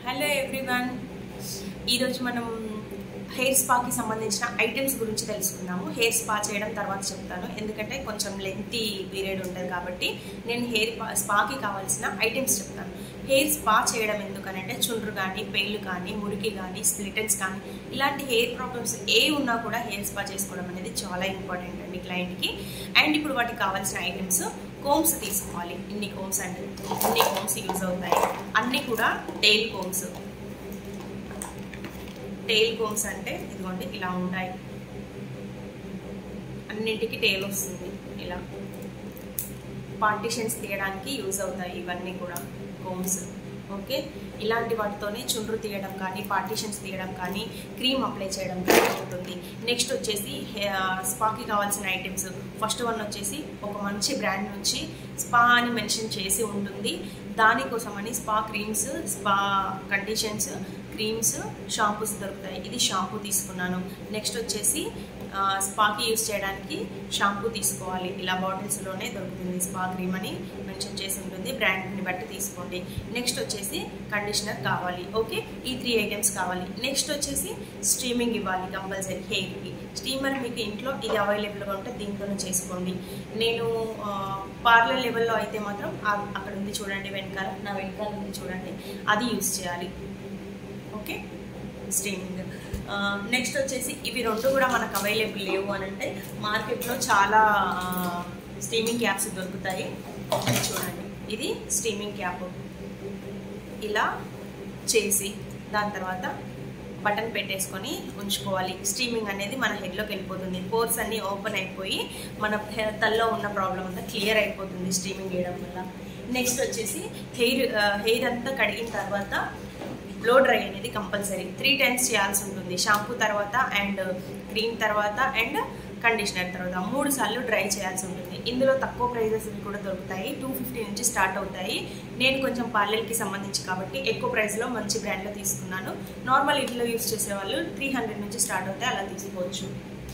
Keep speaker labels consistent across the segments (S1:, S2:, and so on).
S1: hello everyone ఈరోజు మనం hair స్పాకి సంబంధించిన ఐటమ్స్ గురించి తెలుసుకుందాము హెయిర్ స్పా చేయడం తర్వాత చెప్తాను ఎందుకంటే కొంచెం లెంతీ పీరియడ్ ఉంటుంది కాబట్టి నేను హెయిర్ స్పాకి కావాల్సిన ఐటమ్స్ చెప్తాను హెయిర్ స్పా చేయడం ఎందుకనంటే చుండ్రు కానీ పెయిల్ కానీ మురికి కానీ స్ప్లిటన్స్ కానీ ఇలాంటి హెయిర్ ప్రాబ్లమ్స్ ఏ ఉన్నా కూడా హెయిర్ స్పా చేసుకోవడం అనేది చాలా ఇంపార్టెంట్ అండి క్లయింట్కి అండ్ ఇప్పుడు వాటికి కావాల్సిన ఐటమ్స్ కోమ్స్ తీసుకోవాలి ఇన్ని కోమ్స్ అంటే ఇన్ని కోమ్స్ యూజ్ అవుతాయి అన్నీ కూడా టెయిల్ కోమ్స్ టెయిల్ కోమ్స్ అంటే ఇదిగోండి ఇలా ఉంటాయి అన్నింటికి టెయిల్ వస్తుంది ఇలా పార్టిషన్స్ తీయడానికి యూజ్ అవుతాయి ఇవన్నీ కూడా కోమ్స్ ఓకే ఇలాంటి వాటితోనే చుండ్రు తీయడం కానీ పార్టిషన్స్ తీయడం కానీ క్రీమ్ అప్లై చేయడం కానీ ఉంటుంది నెక్స్ట్ వచ్చేసి స్పాకి కావాల్సిన ఐటమ్స్ ఫస్ట్ వన్ వచ్చేసి ఒక మంచి బ్రాండ్ నుంచి స్పా అని మెన్షన్ చేసి ఉంటుంది దానికోసమని spa creams spa conditions creams shampoos దొరుకుతాయి ఇది షాంపూ తీసుకున్నాను నెక్స్ట్ వచ్చేసి స్పాకి యూస్ చేయడానికి షాంపూ తీసుకోవాలి ఇలా బాటిల్స్లోనే దొరుకుతుంది స్పా క్రీమ్ అని మెన్షన్ చేసి ఉంటుంది బ్రాండ్ని బట్టి తీసుకోండి నెక్స్ట్ వచ్చేసి కండిషనర్ కావాలి ఓకే ఈ త్రీ ఐటమ్స్ కావాలి నెక్స్ట్ వచ్చేసి స్ట్రీమింగ్ ఇవ్వాలి కంపల్సరీ హెయిర్కి స్టీమర్ మీకు ఇంట్లో ఇది అవైలబుల్గా ఉంటే దీంతోనే చేసుకోండి నేను పార్లర్ లెవెల్లో అయితే మాత్రం అక్కడ ఉంది చూడండి వెనకాల నా వెనకాల ఉంది చూడండి అది యూస్ చేయాలి ఓకే స్ట్రీమింగ్ నెక్స్ట్ వచ్చేసి ఇవి రెండు కూడా మనకు అవైలబుల్ లేవు అని అంటే మార్కెట్లో చాలా స్టీమింగ్ క్యాప్స్ దొరుకుతాయి చూడండి ఇది స్టీమింగ్ క్యాప్ ఇలా చేసి దాని తర్వాత బటన్ పెట్టేసుకొని ఉంచుకోవాలి స్టీమింగ్ అనేది మన హెడ్లోకి వెళ్ళిపోతుంది పోర్స్ అన్నీ ఓపెన్ అయిపోయి మన తల్లో ఉన్న ప్రాబ్లం అంతా క్లియర్ అయిపోతుంది స్టీమింగ్ వేయడం వల్ల నెక్స్ట్ వచ్చేసి హెయిర్ హెయిర్ అంతా కడిగిన తర్వాత బ్లో డ్రై అనేది కంపల్సరీ త్రీ టైమ్స్ చేయాల్సి ఉంటుంది షాంపూ తర్వాత అండ్ క్రీమ్ తర్వాత అండ్ కండిషనర్ తర్వాత మూడు సార్లు డ్రై చేయాల్సి ఉంటుంది ఇందులో తక్కువ ప్రైజెస్ కూడా దొరుకుతాయి టూ ఫిఫ్టీ నుంచి స్టార్ట్ అవుతాయి నేను కొంచెం పార్లర్కి సంబంధించి కాబట్టి ఎక్కువ ప్రైస్లో మంచి బ్రాండ్లో తీసుకున్నాను నార్మల్ ఇంట్లో యూస్ చేసే వాళ్ళు త్రీ హండ్రెడ్ నుంచి స్టార్ట్ అవుతాయి అలా తీసుకోవచ్చు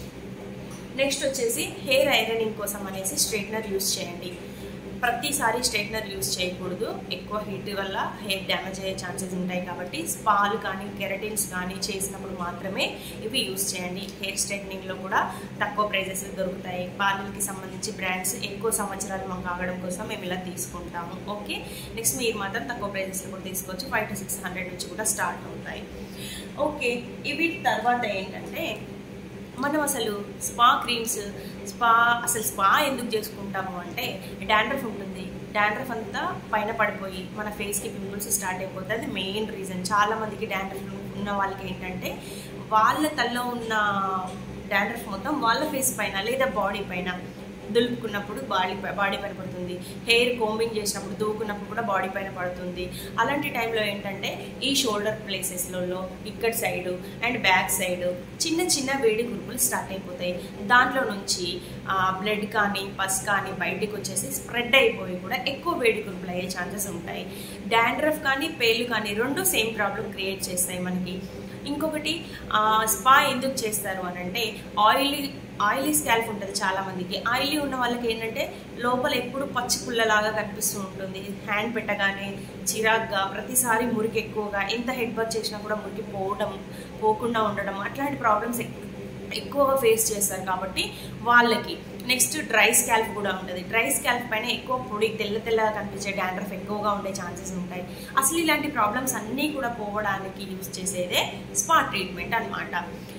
S1: నెక్స్ట్ వచ్చేసి హెయిర్ ఐరనింగ్ కోసం అనేసి స్ట్రైట్నర్ యూస్ చేయండి ప్రతిసారి స్ట్రైట్నర్ యూస్ చేయకూడదు ఎక్కువ హీట్ వల్ల హెయిర్ డ్యామేజ్ అయ్యే ఛాన్సెస్ ఉంటాయి కాబట్టి స్పాలు కానీ కెరటిన్స్ కానీ చేసినప్పుడు మాత్రమే ఇవి యూస్ చేయండి హెయిర్ స్ట్రైట్నింగ్లో కూడా తక్కువ ప్రైజెస్ దొరుకుతాయి పార్లర్కి సంబంధించి బ్రాండ్స్ ఎక్కువ సంవత్సరాలు మాకు ఆగడం కోసం మేము ఇలా తీసుకుంటాము ఓకే నెక్స్ట్ మీరు మాత్రం తక్కువ ప్రైజెస్లో కూడా తీసుకోవచ్చు ఫైవ్ టు సిక్స్ హండ్రెడ్ నుంచి కూడా స్టార్ట్ అవుతాయి ఓకే ఇవి తర్వాత ఏంటంటే మనం అసలు స్పా క్రీమ్స్ స్పా అసలు స్పా ఎందుకు చేసుకుంటాము అంటే డాండ్రఫ్ ఉంటుంది డాండ్రఫ్ అంతా పైన పడిపోయి మన ఫేస్కి పింపుల్స్ స్టార్ట్ అయిపోతుంది అది మెయిన్ రీజన్ చాలామందికి డాండ్రఫ్ ఉన్న వాళ్ళకి ఏంటంటే వాళ్ళ తల్లో ఉన్న డాండ్రఫ్ మొత్తం వాళ్ళ ఫేస్ పైన లేదా బాడీ పైన దులుపుకున్నప్పుడు బాడీ బాడీ పైన పడుతుంది హెయిర్ కోంబింగ్ చేసినప్పుడు దూకున్నప్పుడు కూడా బాడీ పైన పడుతుంది అలాంటి టైంలో ఏంటంటే ఈ షోల్డర్ ప్లేసెస్లలో ఇక్కడ సైడు అండ్ బ్యాక్ సైడ్ చిన్న చిన్న వేడి కురుపులు స్టార్ట్ అయిపోతాయి దాంట్లో నుంచి బ్లడ్ కానీ పస్ కానీ బయటికి వచ్చేసి స్ప్రెడ్ అయిపోయి కూడా ఎక్కువ వేడి కురుపులు అయ్యే ఛాన్సెస్ ఉంటాయి డాండ్రఫ్ కానీ పేర్లు కానీ రెండు సేమ్ ప్రాబ్లం క్రియేట్ చేస్తాయి మనకి ఇంకొకటి స్పా ఎందుకు చేస్తారు అని అంటే ఆయిలీ ఆయిలీ స్కాల్ఫ్ ఉంటుంది చాలా మందికి ఆయిలీ ఉన్న వాళ్ళకి ఏంటంటే లోపల ఎప్పుడు పచ్చి పుల్లలాగా కనిపిస్తూ ఉంటుంది హ్యాండ్ పెట్టగానే చిరాగ్గా ప్రతిసారి మురికి ఎక్కువగా ఎంత హెడ్ బర్త్ చేసినా కూడా మురికి పోవడం పోకుండా ఉండడం అట్లాంటి ప్రాబ్లమ్స్ ఎక్కువగా ఫేస్ చేస్తారు కాబట్టి వాళ్ళకి నెక్స్ట్ డ్రై స్కాల్ప్ కూడా ఉంటుంది డ్రై స్కాల్ప్ పైన ఎక్కువ పొడి తెల్ల తెల్లగా కనిపించే డాండ్రఫ్ ఎక్కువగా ఉండే ఛాన్సెస్ ఉంటాయి అసలు ఇలాంటి ప్రాబ్లమ్స్ అన్నీ కూడా పోవడానికి యూజ్ చేసేదే స్పా ట్రీట్మెంట్ అనమాట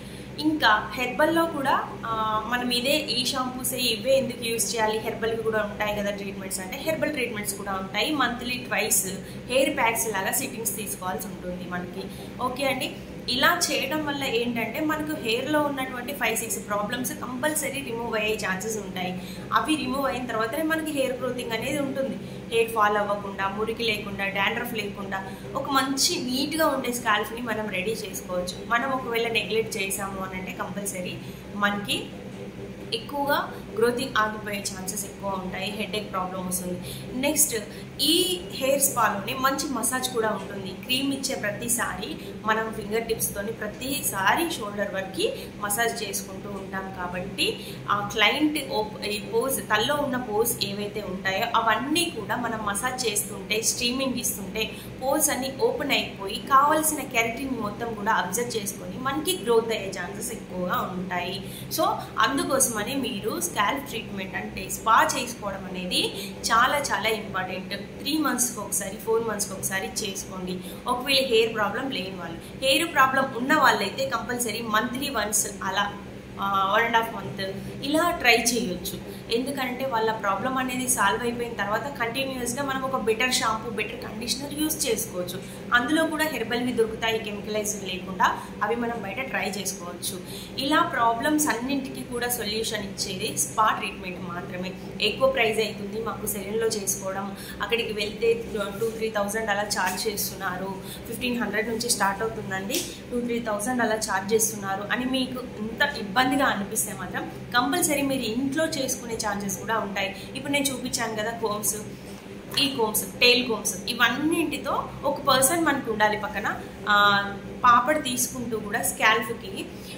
S1: ఇంకా హెర్బల్లో కూడా మనం ఇదే ఈ షాంపూసే ఇవే ఎందుకు యూజ్ చేయాలి హెర్బల్కి కూడా ఉంటాయి కదా ట్రీట్మెంట్స్ అంటే హెర్బల్ ట్రీట్మెంట్స్ కూడా ఉంటాయి మంత్లీ ట్వైస్ హెయిర్ ప్యాక్స్ లాగా సిట్టింగ్స్ తీసుకోవాల్సి ఉంటుంది మనకి ఓకే అండి ఇలా చేయడం వల్ల ఏంటంటే మనకు హెయిర్లో ఉన్నటువంటి five six problems compulsory remove అయ్యే ఛాన్సెస్ ఉంటాయి అవి రిమూవ్ అయిన తర్వాతనే మనకి హెయిర్ గ్రోతింగ్ అనేది ఉంటుంది హెయిర్ ఫాల్ అవ్వకుండా మురికి లేకుండా డాండ్రఫ్ లేకుండా ఒక మంచి నీట్గా ఉండే స్కాల్ఫ్ని మనం రెడీ చేసుకోవచ్చు మనం ఒకవేళ నెగ్లెక్ట్ చేసాము అని అంటే కంపల్సరీ మనకి ఎక్కువగా గ్రోతింగ్ ఆగిపోయే ఛాన్సెస్ ఎక్కువ ఉంటాయి హెడేక్ ప్రాబ్లమ్ వస్తుంది నెక్స్ట్ ఈ హెయిర్ స్పాలోనే మంచి మసాజ్ కూడా ఉంటుంది క్రీమ్ ఇచ్చే ప్రతిసారి మనం ఫింగర్ టిప్స్తోని ప్రతిసారి షోల్డర్ వరకు మసాజ్ చేసుకుంటూ ఉంటాం కాబట్టి ఆ క్లయింట్ ఈ పోజ్ తల్లో ఉన్న పోజ్ ఏవైతే ఉంటాయో అవన్నీ కూడా మనం మసాజ్ చేస్తుంటే స్ట్రీమింగ్ ఇస్తుంటే పోర్స్ అన్ని ఓపెన్ అయిపోయి కావలసిన కెరటిన్ మొత్తం కూడా అబ్జర్వ్ చేసుకొని మనకి గ్రోత్ అయ్యే ఛాన్సెస్ ఎక్కువగా ఉంటాయి సో అందుకోసమని మీరు స్కాల్ప్ ట్రీట్మెంట్ అంటే స్పా చేసుకోవడం అనేది చాలా చాలా ఇంపార్టెంట్ త్రీ మంత్స్కి ఒకసారి ఫోర్ మంత్స్కి ఒకసారి చేసుకోండి ఒకవేళ హెయిర్ ప్రాబ్లం లేని వాళ్ళు హెయిర్ ప్రాబ్లం ఉన్న వాళ్ళైతే కంపల్సరీ మంత్లీ వన్స్ అలా వన్ అండ్ హాఫ్ మంత్ ఇలా ట్రై చేయొచ్చు ఎందుకంటే వాళ్ళ ప్రాబ్లం అనేది సాల్వ్ అయిపోయిన తర్వాత కంటిన్యూస్గా మనం ఒక better shampoo better conditioner use చేసుకోవచ్చు అందులో కూడా హెర్బల్వి దొరుకుతాయి కెమికలైజ్డ్ లేకుండా అవి మనం బయట ట్రై చేసుకోవచ్చు ఇలా ప్రాబ్లమ్స్ అన్నింటికి కూడా సొల్యూషన్ ఇచ్చేది స్పా ట్రీట్మెంట్ మాత్రమే ఎక్కువ ప్రైస్ అవుతుంది మాకు సెలూన్లో చేసుకోవడం అక్కడికి వెళ్తే టూ త్రీ థౌజండ్ అలా ఛార్జ్ చేస్తున్నారు ఫిఫ్టీన్ హండ్రెడ్ నుంచి స్టార్ట్ అవుతుందండి టూ త్రీ థౌజండ్ అలా ఛార్జ్ చేస్తున్నారు అని మీకు ఇంత ఇబ్బందిగా అనిపిస్తే మాత్రం కంపల్సరీ మీరు ఇంట్లో చేసుకునే ఛాన్సెస్ కూడా ఉంటాయి ఇప్పుడు నేను చూపించాను కదా కోమ్స్ ఈ కోమ్స్ టైల్ కోమ్స్ ఇవన్నింటితో ఒక పర్సన్ మనకు ఉండాలి పక్కన ఆ, పాపడ్ తీసుకుంటూ కూడా స్కాల్ఫ్కి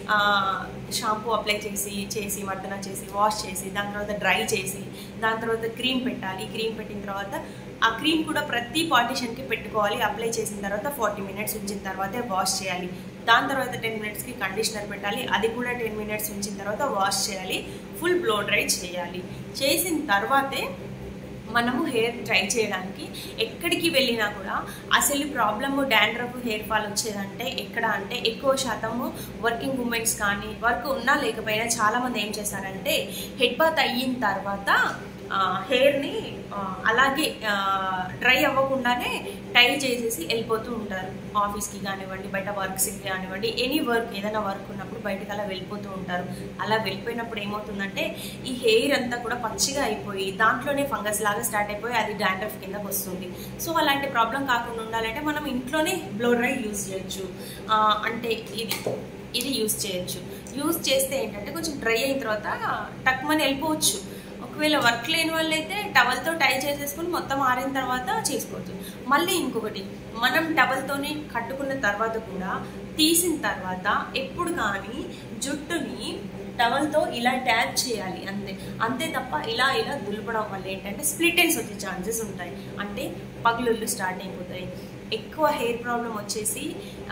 S1: షాంపూ అప్లై చేసి చేసి మర్దన చేసి వాష్ చేసి దాని తర్వాత డ్రై చేసి దాని తర్వాత క్రీమ్ పెట్టాలి క్రీమ్ పెట్టిన తర్వాత ఆ క్రీమ్ కూడా ప్రతి పార్టిషన్కి పెట్టుకోవాలి అప్లై చేసిన తర్వాత ఫార్టీ మినిట్స్ ఉంచిన తర్వాతే వాష్ చేయాలి దాని తర్వాత టెన్ మినిట్స్కి కండిషనర్ పెట్టాలి అది కూడా టెన్ మినిట్స్ ఉంచిన తర్వాత వాష్ చేయాలి ఫుల్ బ్లో డ్రై చేయాలి చేసిన తర్వాతే మనము హెయిర్ ట్రై చేయడానికి ఎక్కడికి వెళ్ళినా కూడా అసలు ప్రాబ్లమ్ డాండ్రఫ్ హెయిర్ ఫాల్ వచ్చేదంటే ఎక్కడ అంటే ఎక్కువ శాతము వర్కింగ్ ఉమెన్స్ కానీ వర్క్ ఉన్నా లేకపోయినా చాలామంది ఏం చేస్తారంటే హెడ్ బాత్ అయిన తర్వాత హెయిర్ని అలాగే డ్రై అవ్వకుండానే టై చేసేసి వెళ్ళిపోతూ ఉంటారు ఆఫీస్కి కానివ్వండి బయట వర్క్స్కి కానివ్వండి ఎనీ వర్క్ ఏదైనా వర్క్ ఉన్నప్పుడు బయటకు అలా వెళ్ళిపోతూ ఉంటారు అలా వెళ్ళిపోయినప్పుడు ఏమవుతుందంటే ఈ హెయిర్ అంతా కూడా పచ్చిగా అయిపోయి దాంట్లోనే ఫంగస్ లాగా స్టార్ట్ అయిపోయి అది డాండ్రఫ్ కిందకు వస్తుంది సో అలాంటి ప్రాబ్లం కాకుండా ఉండాలంటే మనం ఇంట్లోనే బ్లో డ్రై యూజ్ చేయొచ్చు ఆ, అంటే ఇది ఇది యూజ్ చేయొచ్చు యూజ్ చేస్తే ఏంటంటే కొంచెం డ్రై అయిన తర్వాత టక్మని వెళ్ళిపోవచ్చు ఒకవేళ వర్క్ లేని వాళ్ళైతే టవల్తో టై చేసేసుకుని మొత్తం ఆరిన తర్వాత చేసుకోవచ్చు మళ్ళీ ఇంకొకటి మనం టవల్తోని కట్టుకున్న తర్వాత కూడా తీసిన తర్వాత ఎప్పుడు కానీ జుట్టుని టవల్తో ఇలా ట్యాప్ చేయాలి అంతే అంతే తప్ప ఇలా ఇలా దులపడం వల్ల ఏంటంటే స్ప్లిటెన్స్ వచ్చే ఛాన్సెస్ ఉంటాయి అంటే పగులుళ్ళు స్టార్ట్ అయిపోతాయి ఎక్కువ హెయిర్ ప్రాబ్లం వచ్చేసి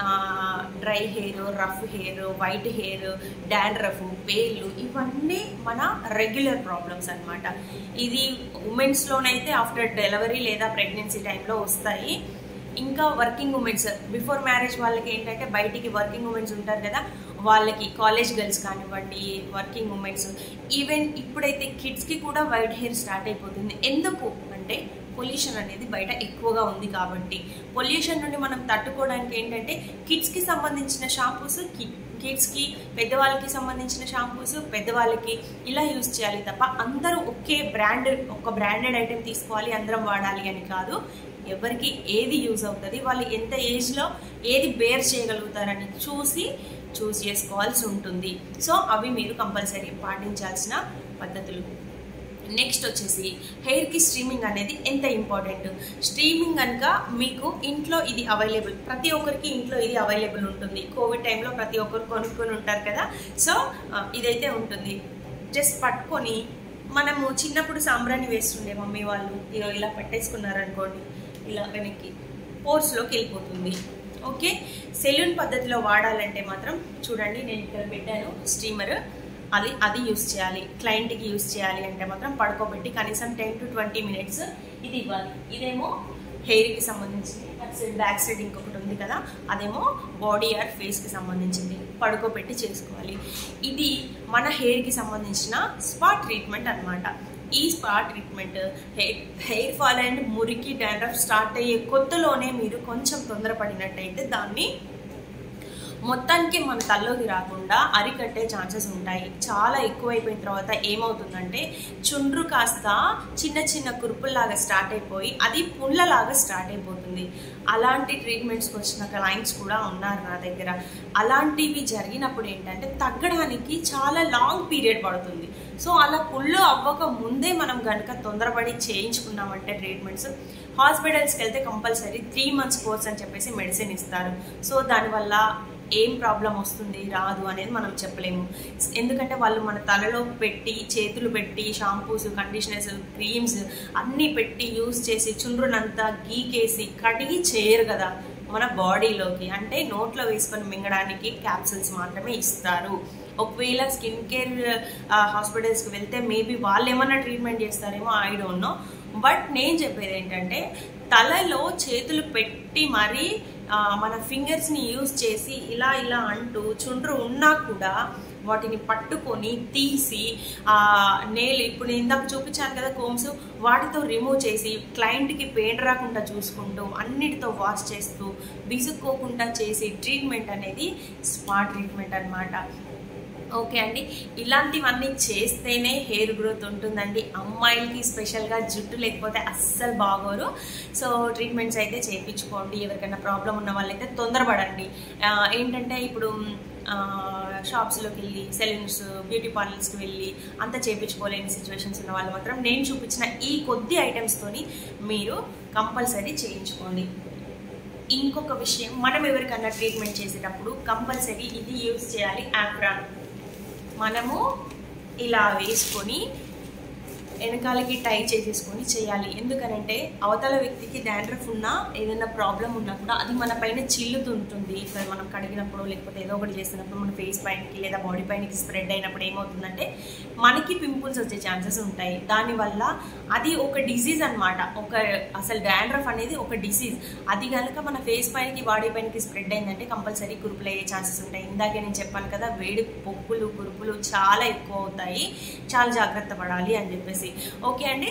S1: dry hair rough hair white hair dandruff పేర్లు ఇవన్నీ మన రెగ్యులర్ ప్రాబ్లమ్స్ అన్నమాట ఇది ఉమెన్స్లోనైతే ఆఫ్టర్ డెలివరీ లేదా ప్రెగ్నెన్సీ టైంలో వస్తాయి ఇంకా వర్కింగ్ ఉమెన్స్ బిఫోర్ మ్యారేజ్ వాళ్ళకి ఏంటంటే బయటికి వర్కింగ్ ఉమెన్స్ ఉంటారు కదా వాళ్ళకి కాలేజ్ గర్ల్స్ కానివ్వండి వర్కింగ్ ఉమెన్స్ ఈవెన్ ఇప్పుడైతే కిడ్స్కి కూడా వైట్ హెయిర్ స్టార్ట్ అయిపోతుంది ఎందుకు అంటే పొల్యూషన్ అనేది బయట ఎక్కువగా ఉంది కాబట్టి పొల్యూషన్ నుండి మనం తట్టుకోవడానికి ఏంటంటే కిడ్స్కి సంబంధించిన షాంపూస్ కిడ్స్కి పెద్దవాళ్ళకి సంబంధించిన షాంపూస్ పెద్దవాళ్ళకి ఇలా యూజ్ చేయాలి తప్ప అందరూ ఒకే బ్రాండెడ్ ఒక బ్రాండెడ్ ఐటెం తీసుకోవాలి అందరం వాడాలి అని కాదు ఎవరికి ఏది యూజ్ అవుతుంది వాళ్ళు ఎంత ఏజ్లో ఏది బేర్ చేయగలుగుతారని చూసి చూస్ చేసుకోవాల్సి ఉంటుంది సో అవి మీరు కంపల్సరీ పాటించాల్సిన పద్ధతులు నెక్స్ట్ వచ్చేసి హెయిర్కి స్ట్రీమింగ్ అనేది ఎంత ఇంపార్టెంట్ స్ట్రీమింగ్ కనుక మీకు ఇంట్లో ఇది అవైలబుల్ ప్రతి ఒక్కరికి ఇంట్లో ఇది అవైలబుల్ ఉంటుంది కోవిడ్ టైంలో ప్రతి ఒక్కరు కొనుక్కొని ఉంటారు కదా సో ఆ, ఇదైతే ఉంటుంది జస్ట్ పట్టుకొని మనము చిన్నప్పుడు సాంబ్రాణి వేస్తుండే మమ్మీ వాళ్ళు ఇగో ఇలా పెట్టేసుకున్నారనుకోండి ఇలా వెనక్కి పోర్స్లోకి వెళ్ళిపోతుంది ఓకే సెలూన్ పద్ధతిలో వాడాలంటే మాత్రం చూడండి నేను ఇక్కడ పెట్టాను స్టీమర్ అది అది యూస్ చేయాలి క్లయింట్కి యూస్ చేయాలి అంటే మాత్రం పడుకోబెట్టి కనీసం టెన్ టు ట్వంటీ మినిట్స్ ఇది ఇవ్వాలి ఇదేమో హెయిర్కి సంబంధించింది అటు సైడ్ బ్యాక్ సైడ్ ఇంకొకటి ఉంది కదా అదేమో బాడీ ఆర్ ఫేస్కి సంబంధించింది పడుకోబెట్టి చేసుకోవాలి ఇది మన హెయిర్కి సంబంధించిన స్పా ట్రీట్మెంట్ అన్నమాట ఈ spa treatment hair hair fall and మురికి డాండ్రఫ్ స్టార్ట్ అయ్యే కొత్తలోనే మీరు కొంచెం తొందరపడినట్టయితే దాన్ని మొత్తానికి మన తల్లోకి రాకుండా అరికట్టే ఛాన్సెస్ ఉంటాయి చాలా ఎక్కువైపోయిన తర్వాత ఏమవుతుందంటే చుండ్రు కాస్త చిన్న చిన్న కురుపుల్లాగా స్టార్ట్ అయిపోయి అది పుండ్లలాగా స్టార్ట్ అయిపోతుంది అలాంటి ట్రీట్మెంట్స్కి వచ్చిన క్లయింట్స్ కూడా ఉన్నారు నా దగ్గర అలాంటివి జరిగినప్పుడు ఏంటంటే తగ్గడానికి చాలా లాంగ్ పీరియడ్ పడుతుంది సో అలా పుళ్ళు అవ్వక ముందే మనం కనుక తొందరపడి చేయించుకున్నామంటే ట్రీట్మెంట్స్ హాస్పిటల్స్కి వెళ్తే కంపల్సరీ త్రీ మంత్స్ కోర్స్ అని చెప్పేసి మెడిసిన్ ఇస్తారు సో దానివల్ల ఏం ప్రాబ్లం వస్తుంది రాదు అనేది మనం చెప్పలేము ఎందుకంటే వాళ్ళు మన తలలో పెట్టి చేతులు పెట్టి షాంపూస్ కండిషనర్స్ క్రీమ్స్ అన్నీ పెట్టి యూస్ చేసి చుండ్రునంతా గీకేసి కడిగి చేయరు కదా మన బాడీలోకి అంటే నోట్లో వేసుకొని మింగడానికి క్యాప్సిల్స్ మాత్రమే ఇస్తారు ఒకవేళ స్కిన్ కేర్ హాస్పిటల్స్కి వెళ్తే మేబీ వాళ్ళు ఏమన్నా ట్రీట్మెంట్ చేస్తారేమో ఐ డోంట్ నో బట్ నేను చెప్పేది ఏంటంటే తలలో చేతులు పెట్టి మరీ మన ఫింగర్స్ని యూజ్ చేసి ఇలా ఇలా అంటూ చుండ్రు ఉన్నా కూడా వాటిని పట్టుకొని తీసి నేలు ఇప్పుడు నేను ఇందాక చూపించాను కదా కోమ్స్ వాటితో రిమూవ్ చేసి క్లయింట్కి పెయిన్ రాకుండా చూసుకుంటూ అన్నిటితో వాష్ చేస్తూ విసుక్కోకుండా చేసి ట్రీట్మెంట్ అనేది స్మార్ట్ ట్రీట్మెంట్ అనమాట ఓకే అండి ఇలాంటివన్నీ చేస్తేనే హెయిర్ గ్రోత్ ఉంటుందండి అమ్మాయిలకి స్పెషల్గా జుట్టు లేకపోతే అస్సలు బాగోరు సో ట్రీట్మెంట్స్ అయితే చేయించుకోండి ఎవరికైనా ప్రాబ్లం ఉన్న వాళ్ళైతే తొందరపడండి ఏంటంటే ఇప్పుడు షాప్స్లోకి వెళ్ళి సెలూన్స్ బ్యూటీ పార్లర్స్కి వెళ్ళి అంత చేయించుకోలేని సిచ్యువేషన్స్ ఉన్న వాళ్ళు మాత్రం నేను చూపించిన ఈ కొద్ది ఐటమ్స్తోని మీరు కంపల్సరీ చేయించుకోండి ఇంకొక విషయం మనం ఎవరికన్నా ట్రీట్మెంట్ చేసేటప్పుడు కంపల్సరీ ఇది యూజ్ చేయాలి యాప్రాన్ మనము ఇలా వేసుకొని వెనకాలకి టై చేసేసుకొని చేయాలి ఎందుకనంటే అవతల వ్యక్తికి డాండ్రఫ్ ఉన్నా ఏదైనా ప్రాబ్లం ఉన్నా కూడా అది మన పైన చిల్లుతుంటుంది ఇక్కడ మనం కడిగినప్పుడు లేకపోతే ఏదో ఒకటి చేసినప్పుడు మన ఫేస్ పైనకి లేదా బాడీ పైనకి స్ప్రెడ్ అయినప్పుడు ఏమవుతుందంటే మనకి పింపుల్స్ వచ్చే ఛాన్సెస్ ఉంటాయి దానివల్ల అది ఒక డిసీజ్ అనమాట ఒక అసలు డాండ్రఫ్ అనేది ఒక డిసీజ్ అది కనుక మన ఫేస్ పైనకి బాడీ పైనకి స్ప్రెడ్ అయిందంటే కంపల్సరీ కురుపులు అయ్యే ఛాన్సెస్ ఉంటాయి ఇందాకే నేను చెప్పాను కదా వేడి పొక్కులు కురుపులు చాలా ఎక్కువ అవుతాయి చాలా జాగ్రత్త పడాలి అని చెప్పేసి ఓకే అండి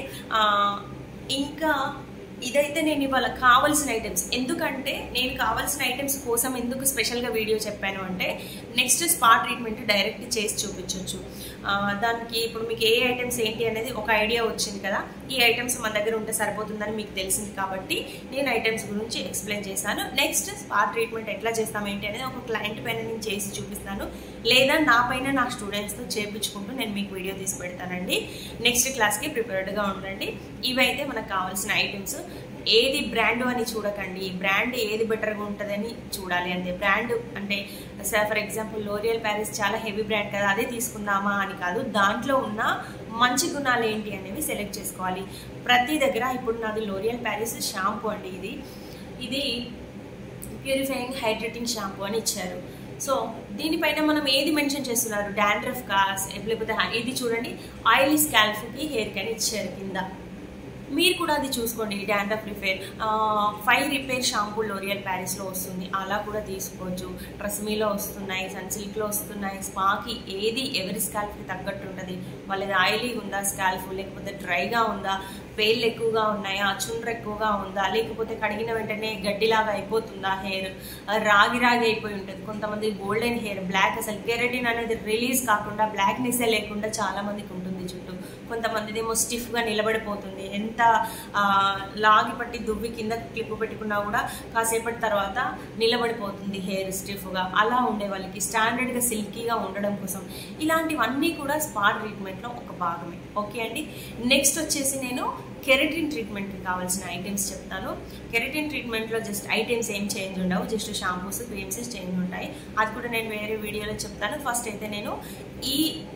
S1: ఇంకా ఇదైతే నేను ఇవాళ కావాల్సిన ఐటమ్స్ ఎందుకంటే నేను కావాల్సిన ఐటమ్స్ కోసం ఎందుకు స్పెషల్గా వీడియో చెప్పాను అంటే నెక్స్ట్ స్పా ట్రీట్మెంట్ డైరెక్ట్ చేసి చూపించవచ్చు దానికి ఇప్పుడు మీకు ఏ ఐటమ్స్ ఏంటి అనేది ఒక ఐడియా వచ్చింది కదా ఈ ఐటమ్స్ మన దగ్గర ఉంటే సరిపోతుందని మీకు తెలిసింది కాబట్టి నేను ఐటమ్స్ గురించి ఎక్స్ప్లెయిన్ చేశాను నెక్స్ట్ స్పా ట్రీట్మెంట్ ఎట్లా చేస్తాం ఏంటి అనేది ఒక క్లయింట్ పైన నేను చేసి చూపిస్తాను లేదా నా పైన నా స్టూడెంట్స్తో చేపించుకుంటూ నేను మీకు వీడియో తీసి పెడతానండి నెక్స్ట్ క్లాస్కి ప్రిపేర్డ్గా ఉండండి ఇవైతే మనకు కావాల్సిన ఐటమ్స్ ఏది బ్రాండ్ అని చూడకండి బ్రాండ్ ఏది బెటర్గా ఉంటుందని చూడాలి అంతే బ్రాండ్ అంటే ఫర్ ఎగ్జాంపుల్ లోరియల్ ప్యారిస్ చాలా హెవీ బ్రాండ్ కదా అదే తీసుకుందామా అని కాదు దాంట్లో ఉన్న మంచి గుణాలు ఏంటి అనేవి సెలెక్ట్ చేసుకోవాలి ప్రతి దగ్గర ఇప్పుడు నాది లోరియల్ ప్యారిస్ షాంపూ అండి ఇది ఇది ప్యూరిఫైయింగ్ హైడ్రేటింగ్ షాంపూ అని ఇచ్చారు సో దీనిపైన మనం ఏది మెన్షన్ చేస్తున్నారు డాండ్రఫ్ కాస్ లేకపోతే ఇది చూడండి ఆయిలీ స్కాల్ఫ్కి హెయిర్ అని ఇచ్చారు కింద మీరు కూడా అది చూసుకోండి dandruff repair five repair shampoo L'Oreal ప్యారిస్లో వస్తుంది అలా కూడా తీసుకోవచ్చు ట్రస్మీలో వస్తున్నాయి సన్సిల్క్లో వస్తున్నాయి స్పాకి ఏది ఎవరి స్కాల్ఫ్కి తగ్గట్టు ఉంటుంది వాళ్ళది ఆయిలీ ఉందా స్కాల్ఫ్ లేకపోతే డ్రైగా ఉందా పేర్లు ఎక్కువగా ఉన్నాయా చుండ్ర ఎక్కువగా ఉందా లేకపోతే కడిగిన వెంటనే గడ్డిలాగా అయిపోతుందా హెయిర్ రాగి రాగి అయిపోయి ఉంటుంది కొంతమంది గోల్డెన్ హెయిర్ బ్లాక్ అసలు కెరటిన్ అనేది రిలీజ్ కాకుండా బ్లాక్నెస్సే లేకుండా చాలా మందికి ఉంటుంది చుట్టూ కొంతమందిది ఏమో స్టిఫ్గా నిలబడిపోతుంది ఎంత లాగి పట్టి దువ్వి కింద క్లిప్ పెట్టుకున్నా కూడా కాసేపటి తర్వాత నిలబడిపోతుంది హెయిర్ స్టిఫ్గా అలా ఉండే వాళ్ళకి స్టాండర్డ్గా సిల్కీగా ఉండడం కోసం ఇలాంటివన్నీ కూడా స్పా ట్రీట్మెంట్లో ఒక భాగమే ఓకే అండి నెక్స్ట్ వచ్చేసి నేను కెరటిన్ ట్రీట్మెంట్కి కావాల్సిన ఐటమ్స్ చెప్తాను కెరటిన్ ట్రీట్మెంట్లో జస్ట్ ఐటమ్స్ ఏం చేంజ్ ఉండవు జస్ట్ షాంపూస్ క్రీమ్స్ చేంజ్ ఉంటాయి అది కూడా నేను వేరే వీడియోలో చెప్తాను ఫస్ట్ అయితే నేను ఈ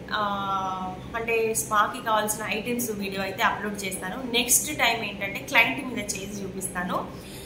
S1: అంటే స్పాకి కావాల్సిన ఐటమ్స్ వీడియో అయితే అప్లోడ్ చేస్తాను నెక్స్ట్ టైం ఏంటంటే క్లయింట్ మీద చేసి చూపిస్తాను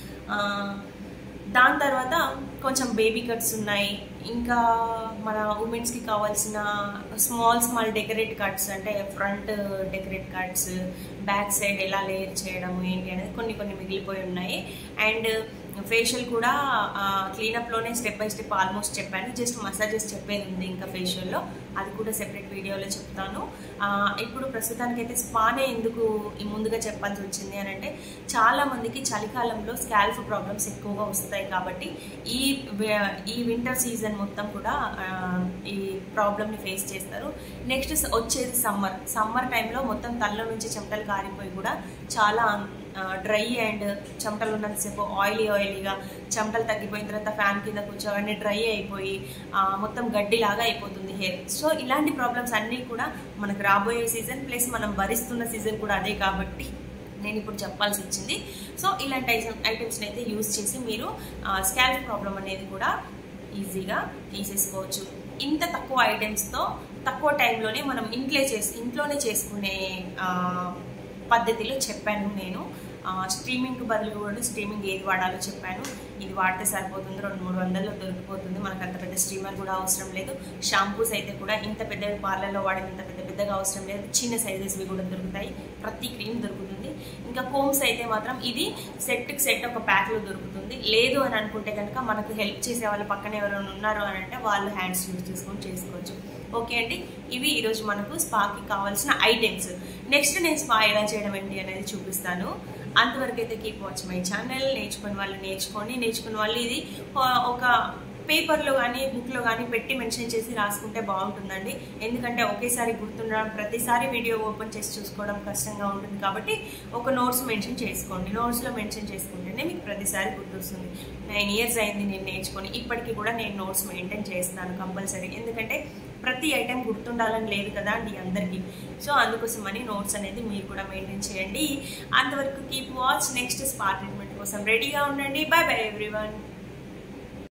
S1: దాని తర్వాత కొంచెం బేబీ కట్స్ ఉన్నాయి ఇంకా మన ఉమెన్స్కి కావాల్సిన స్మాల్ స్మాల్ డెకరేట్ కట్స్ అంటే front decorate cuts back side ఎలా లేయర్ చేయడం ఏంటి అనేది కొన్ని కొన్ని మిగిలిపోయి ఉన్నాయి అండ్ ఫేషియల్ కూడా క్లీనప్లోనే స్టెప్ బై స్టెప్ ఆల్మోస్ట్ చెప్పాను జస్ట్ మసాజెస్ చెప్పేది ఉంది ఇంకా ఫేషియల్లో అది కూడా సెపరేట్ వీడియోలో చెప్తాను ఇప్పుడు ప్రస్తుతానికైతే స్పానే ఎందుకు ముందుగా చెప్పాల్సి వచ్చింది అని అంటే చాలామందికి చలికాలంలో స్కాల్ఫ్ ప్రాబ్లమ్స్ ఎక్కువగా వస్తాయి కాబట్టి ఈ ఈ వింటర్ సీజన్ మొత్తం కూడా ఈ ప్రాబ్లమ్ని ఫేస్ చేస్తారు నెక్స్ట్ వచ్చేది సమ్మర్ సమ్మర్ టైంలో మొత్తం తల్ల నుంచి చెమటలు కారిపోయి కూడా చాలా డ్రై అండ్ చెమటలు ఉన్నంతసేపు ఆయిలీ ఆయిలీగా చెమటలు తగ్గిపోయిన తర్వాత ఫ్యాన్ కింద కూర్చోగానే డ్రై అయిపోయి మొత్తం గడ్డిలాగా అయిపోతుంది హెయిర్ సో ఇలాంటి ప్రాబ్లమ్స్ అన్నీ కూడా మనకు రాబోయే సీజన్ ప్లస్ మనం భరిస్తున్న సీజన్ కూడా అదే కాబట్టి నేను ఇప్పుడు చెప్పాల్సి వచ్చింది సో ఇలాంటి ఐటమ్స్ని అయితే యూజ్ చేసి మీరు స్కాల్ప్ ప్రాబ్లం అనేది కూడా ఈజీగా తీసేసుకోవచ్చు ఇంత తక్కువ ఐటమ్స్తో తక్కువ టైంలోనే మనం ఇంట్లో చేసి ఇంట్లోనే చేసుకునే ఆ, పద్ధతిలో చెప్పాను నేను స్ట్రీమింగ్ బదులు కూడా స్ట్రీమింగ్ ఏది వాడాలో చెప్పాను ఇది వాడితే సరిపోతుంది రెండు మూడు వందల్లో దొరికిపోతుంది మనకు అంత పెద్ద స్ట్రీమర్ కూడా అవసరం లేదు షాంపూస్ అయితే కూడా ఇంత పెద్ద పార్లర్లో వాడినంత పెద్ద పెద్దగా అవసరం లేదు చిన్న సైజెస్వి కూడా దొరుకుతాయి ప్రతి క్రీమ్ దొరుకుతుంది ఇంకా కోమ్స్ అయితే మాత్రం ఇది సెట్కి సెట్ ఒక ప్యాక్లో దొరుకుతుంది లేదు అని అనుకుంటే కనుక మనకు హెల్ప్ చేసే వాళ్ళ పక్కన ఎవరైనా ఉన్నారు అని అంటే వాళ్ళు హ్యాండ్స్ యూజ్ చేసుకొని చేసుకోవచ్చు ఓకే అండి ఇవి ఈరోజు మనకు స్పాకి కావాల్సిన ఐటమ్స్ నెక్స్ట్ నేను స్పా ఎలా చేయడం ఏంటి అనేది చూపిస్తాను అంతవరకు అయితే కీప్ వాచ్ మై ఛానల్ నేర్చుకుని వాళ్ళు నేర్చుకొని నేర్చుకున్న వాళ్ళు ఇది ఆ, ఒక పేపర్లో కానీ బుక్లో కానీ పెట్టి మెన్షన్ చేసి రాసుకుంటే బాగుంటుందండి ఎందుకంటే ఒకేసారి గుర్తుండడం ప్రతిసారి వీడియో ఓపెన్ చేసి చూసుకోవడం కష్టంగా ఉంటుంది కాబట్టి ఒక నోట్స్ మెన్షన్ చేసుకోండి నోట్స్లో మెన్షన్ చేసుకుంటేనే మీకు ప్రతిసారి గుర్తొస్తుంది నైన్ ఇయర్స్ అయింది నేను నేర్చుకొని ఇప్పటికీ కూడా నేను నోట్స్ మెయింటైన్ చేస్తాను కంపల్సరీ ఎందుకంటే ప్రతి ఐటెం గుర్తుండాలని లేదు కదా అండి అందరికీ సో అందుకోసమని నోట్స్ అనేది మీరు కూడా మెయింటైన్ చేయండి అంతవరకు keep watch next spa treatment కోసం రెడీగా ఉండండి బాయ్ బాయ్ ఎవ్రీవన్